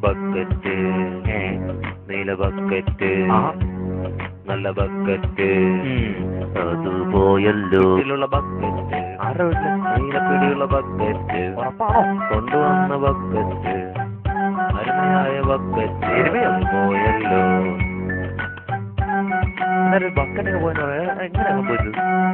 Bucket ഏ നീല bucket ആ നല്ല ബക്കറ്റ് ഉം. അത് പോയല്ലോ വീട്ടിലുള്ള ബക്കറ്റ് ആരുടെ വീട്ടില് നീലപ്പിടിയുള്ള ബക്കറ്റ് ഉറപ്പാണോ കൊണ്ടുവന്ന ബക്കറ്റ് അരുമയായ ബക്കറ്റ് എരുമയോ? അത് പോയല്ലോ എന്നാലും ബക്കറ്റിന് പോയെന്ന് പറയാ എങ്ങനെയാ പോയത്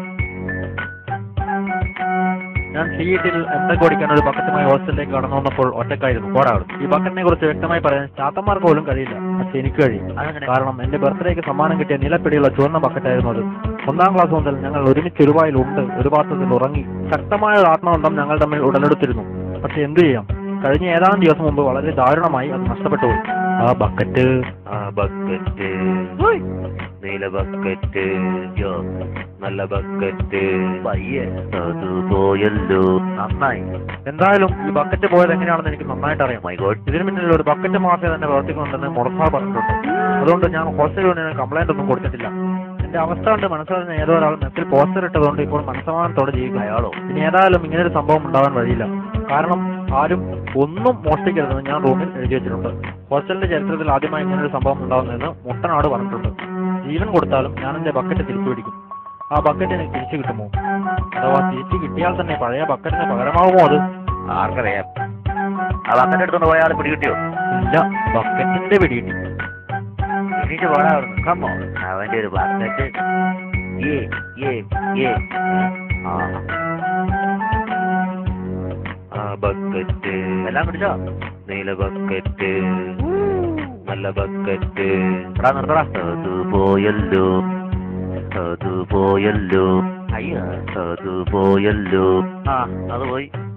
ഞാൻ സീറ്റിൽ എന്തൊക്കെ ഓടിക്കാൻ ഒരു ബക്കറ്റുമായി ഹോസ്റ്റലിലേക്ക് കടന്നു വന്നപ്പോൾ ഒറ്റക്കായിരുന്നു പോരാടും ഈ ബക്കറ്റിനെ കുറിച്ച് വ്യക്തമായി പറയാൻ ചാത്തന്മാർക്ക് പോലും കഴിയില്ല പക്ഷെ എനിക്ക് കഴിയും കാരണം എന്റെ ബർത്ത്ഡേക്ക് സമ്മാനം കിട്ടിയ നിലപ്പിടിയുള്ള ചുവന്ന ബക്കറ്റായിരുന്നു അത് ഒന്നാം ക്ലാസ് മുതൽ ഞങ്ങൾ ഒരുമിച്ച് ഒരുപായിൽ ഉണ്ട് ഒരു പാത്രത്തിൽ ഉറങ്ങി ശക്തമായ ഒരു ആത്മബന്ധം ഞങ്ങൾ തമ്മിൽ ഉടലെടുത്തിരുന്നു പക്ഷെ എന്തു ചെയ്യാം കഴിഞ്ഞ ഏതാനും ദിവസം മുമ്പ് വളരെ ദാരുണമായി അത് നഷ്ടപ്പെട്ടു പോയി ആ ബക്കറ്റ് ആ ബക്കറ്റ് നീല ബക്കറ്റ് യോ നല്ല ബക്കറ്റ് പയ്യെ അത് പോയല്ലോ നന്നായി എന്തായാലും ഈ ബക്കറ്റ് പോയത് എങ്ങനെയാണെന്ന് എനിക്ക് നന്നായിട്ട് അറിയാം മൈ ഗോഡ് ഇതിന് പിന്നിൽ ഒരു ബക്കറ്റ് മാഫിയ തന്നെ പ്രവർത്തിക്കുന്നുണ്ടെന്ന് മുറസാർ പറഞ്ഞിട്ടുണ്ട് അതുകൊണ്ട് ഞാൻ ഹോസ്റ്റൽ യൂണിയന് കംപ്ലൈന്റ് ഒന്നും കൊടുത്തിട്ടില്ല എന്റെ അവസ്ഥ കൊണ്ട് മനസ്സിലാകുന്ന ഏതോ ഒരാൾ മെസ്സിൽ പോസ്റ്റർ ഇട്ടതുകൊണ്ട് ഇപ്പോൾ മനസ്സമാനത്തോടെ ജീവിക്കും അയാളോ ഇനി ഏതായാലും ഇങ്ങനെ ഒരു സംഭവം ഉണ്ടാവാൻ വഴിയില്ല കാരണം ആരും ഒന്നും മോഷ്ടിക്കരുതെന്ന് ഞാൻ റൂമിൽ എഴുതി വെച്ചിട്ടുണ്ട് ഹോസ്റ്റലിന്റെ ചരിത്രത്തിൽ ആദ്യമായി ഇങ്ങനെ ഒരു സംഭവം ഉണ്ടാവുന്നതെന്ന് മുട്ടനാട് പറഞ്ഞിട്ടുണ്ട് ജീവൻ കൊടുത്താലും ഞാൻ എന്റെ ബക്കറ്റ് തിരിച്ചു പിടിക്കും ആ ബക്കറ്റ് എനിക്ക് തിരിച്ചു കിട്ടുമോ അഥവാ തിരിച്ചു കിട്ടിയാൽ തന്നെ പഴയ ബക്കറ്റിന് പകരമാവുമോ അത് ആർക്കറിയാം ആ ബക്കറ്റ് എടുത്തോണ്ട് പോയ ആളെ പിടികിട്ടിയോ ഇല്ല ബക്കറ്റിന്റെ പിടികിട്ടി എണീറ്റ് പോടാ കമ്മോ അവന്റെ ഒരു ബക്കറ്റ് ഏ ഏ ഏ ആ ആ ബക്കറ്റ് എല്ലാം പിടിച്ചോ നീല ബക്കറ്റ് നല്ല ബക്കറ്റ് എടാ നിർത്തടാ അത് പോയല്ലോ അത് പോയല്ലോ അയ്യോ അത് പോയല്ലോ ആ അത് പോയി